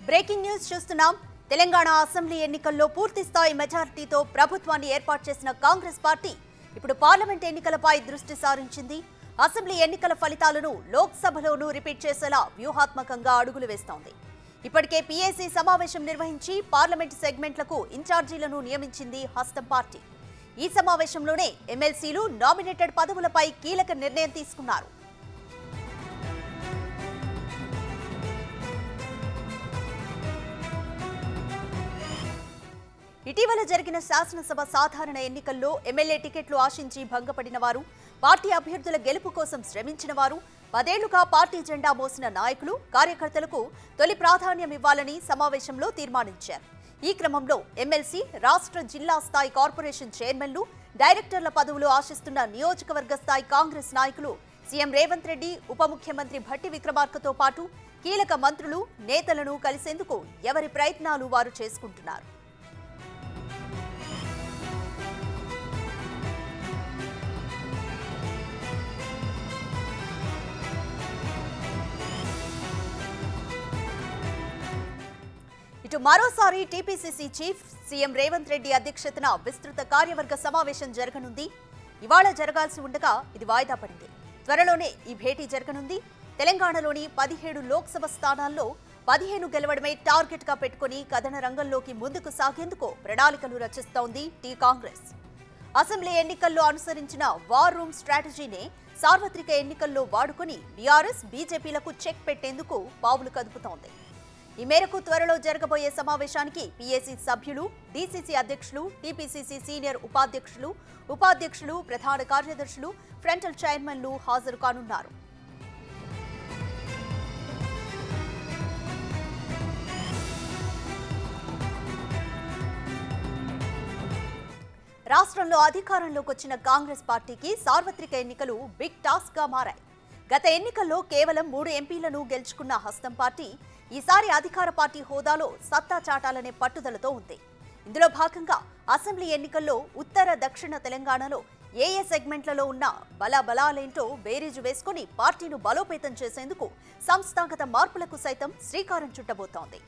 breaking news చూస్తున్నాం Telangana assembly ఎన్నికల్లో పూర్తి స్థాయి మెజారిటీతో ప్రభుత్వాన్ని ఏర్పాటు చేసిన కాంగ్రెస్ పార్టీ ఇప్పుడు పార్లమెంట్ ఎన్నికలపై దృష్టి సారించింది అసెంబ్లీ ఎన్నికల ఫలితాలను లోక్సభలోనూ రిపీట్ చేసేలా వ్యూహాత్మకంగా అడుగులు వేస్తోంది ఇప్పటికే పీఏసీ సమావేశం నిర్వహించి పార్లమెంట్ సెగ్మెంట్లకు ఇన్ఛార్జీలను నియమించింది హస్తం పార్టీ ఈ సమావేశంలోనే ఎమ్మెల్సీలు నామినేటెడ్ పదవులపై కీలక నిర్ణయం తీసుకున్నారు ఇటీవల జరిగిన శాసనసభ సాధారణ ఎన్నికల్లో ఎమ్మెల్యే టికెట్లు ఆశించి భంగపడిన వారు పార్టీ అభ్యర్థుల గెలుపు కోసం శ్రమించిన వారు పదేళ్లుగా పార్టీ జెండా మోసిన నాయకులు కార్యకర్తలకు తొలి ప్రాధాన్యం ఇవ్వాలని సమావేశంలో తీర్మానించారు ఈ క్రమంలో ఎమ్మెల్సీ రాష్ట్ర జిల్లా స్థాయి కార్పొరేషన్ చైర్మన్లు డైరెక్టర్ల పదవులు ఆశిస్తున్న నియోజకవర్గ స్థాయి కాంగ్రెస్ నాయకులు సీఎం రేవంత్ రెడ్డి ఉప ముఖ్యమంత్రి భట్టి విక్రమార్కతో పాటు కీలక మంత్రులు నేతలను కలిసేందుకు ఎవరి ప్రయత్నాలు వారు చేసుకుంటున్నారు ఇటు మరోసారి TPCC chief CM Revanth Reddy అధ్యక్షతన విస్తృత కార్యవర్గ సమావేశం జరగనుంది ఇవాళ జరగాల్సి ఉండగా ఇది వాయిదా పడింది త్వరలోనే ఈ భేటీ జరగనుంది తెలంగాణలోని పదిహేడు లోక్సభ స్థానాల్లో పదిహేను గెలవడమే టార్గెట్ గా పెట్టుకుని కథన రంగంలోకి ముందుకు సాగేందుకు ప్రణాళికలు రచిస్తోంది టీ కాంగ్రెస్ అసెంబ్లీ ఎన్నికల్లో అనుసరించిన వార్ రూమ్ స్ట్రాటజీనే సార్వత్రిక ఎన్నికల్లో వాడుకుని బీఆర్ఎస్ బీజేపీలకు చెక్ పెట్టేందుకు పావులు కదుపుతోంది ఈ మేరకు త్వరలో జరగబోయే సమావేశానికి పీఏసీ సభ్యులు డీసీసీ అధ్యక్షులు టీపీసీసీ సీనియర్ ఉపాధ్యక్షులు ఉపాధ్యక్షులు ప్రధాన కార్యదర్శులు ఫ్రంటల్ చైర్మన్లు హాజరు కానున్నారు రాష్ట్రంలో అధికారంలోకి వచ్చిన కాంగ్రెస్ పార్టీకి సార్వత్రిక ఎన్నికలు బిగ్ టాస్క్ గా మారాయి గత ఎన్నికల్లో కేవలం మూడు ఎంపీలను గెలుచుకున్న హస్తం పార్టీ ఈసారి అధికార పార్టీ హోదాలో సత్తా చాటాలనే పట్టుదలతో ఉంది ఇందులో భాగంగా అసెంబ్లీ ఎన్నికల్లో ఉత్తర దక్షిణ తెలంగాణలో ఏ ఏ సెగ్మెంట్లలో ఉన్న బల బలాలేంటో బేరీజు వేసుకుని పార్టీను బలోపేతం చేసేందుకు సంస్థాగత మార్పులకు సైతం శ్రీకారం చుట్టబోతోంది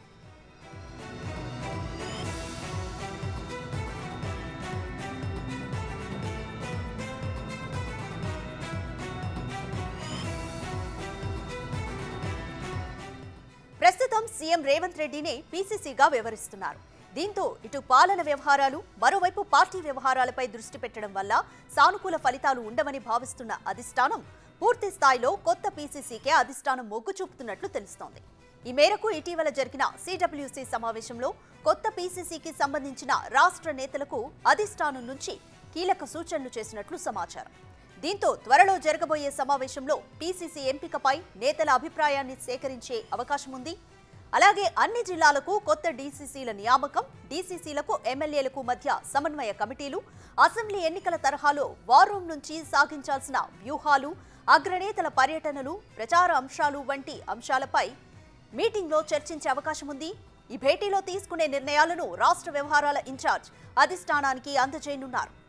ప్రస్తుతం సీఎం రేవంత్ రెడ్డిని పీసీసీగా వ్యవహరిస్తున్నారు దీంతో ఇటు పాలన వ్యవహారాలు మరోవైపు పార్టీ వ్యవహారాలపై దృష్టి పెట్టడం వల్ల సానుకూల ఫలితాలు ఉండవని భావిస్తున్న అధిష్టానం పూర్తి స్థాయిలో కొత్త పీసీసీకే అధిష్టానం మొగ్గు చూపుతున్నట్లు తెలుస్తోంది ఈ మేరకు ఇటీవల జరిగిన సిడబ్ల్యూసీ సమావేశంలో కొత్త పీసీసీకి సంబంధించిన రాష్ట్ర నేతలకు అధిష్టానం నుంచి కీలక సూచనలు చేసినట్లు సమాచారం దీంతో త్వరలో జరగబోయే సమావేశంలో పీసీసీ ఎంపికపై నేతల అభిప్రాయాన్ని సేకరించే అవకాశం ఉంది అలాగే అన్ని జిల్లాలకు కొత్త డీసీసీల నియామకం డీసీసీలకు ఎమ్మెల్యేలకు మధ్య సమన్వయ కమిటీలు అసెంబ్లీ ఎన్నికల తరహాలో వార్ రూమ్ నుంచి సాగించాల్సిన వ్యూహాలు అగ్రనేతల పర్యటనలు ప్రచార అంశాలు వంటి అంశాలపై మీటింగ్లో చర్చించే అవకాశం ఉంది ఈ భేటీలో తీసుకునే నిర్ణయాలను రాష్ట్ర వ్యవహారాల ఇన్ఛార్జ్ అధిష్టానానికి అందజేయనున్నారు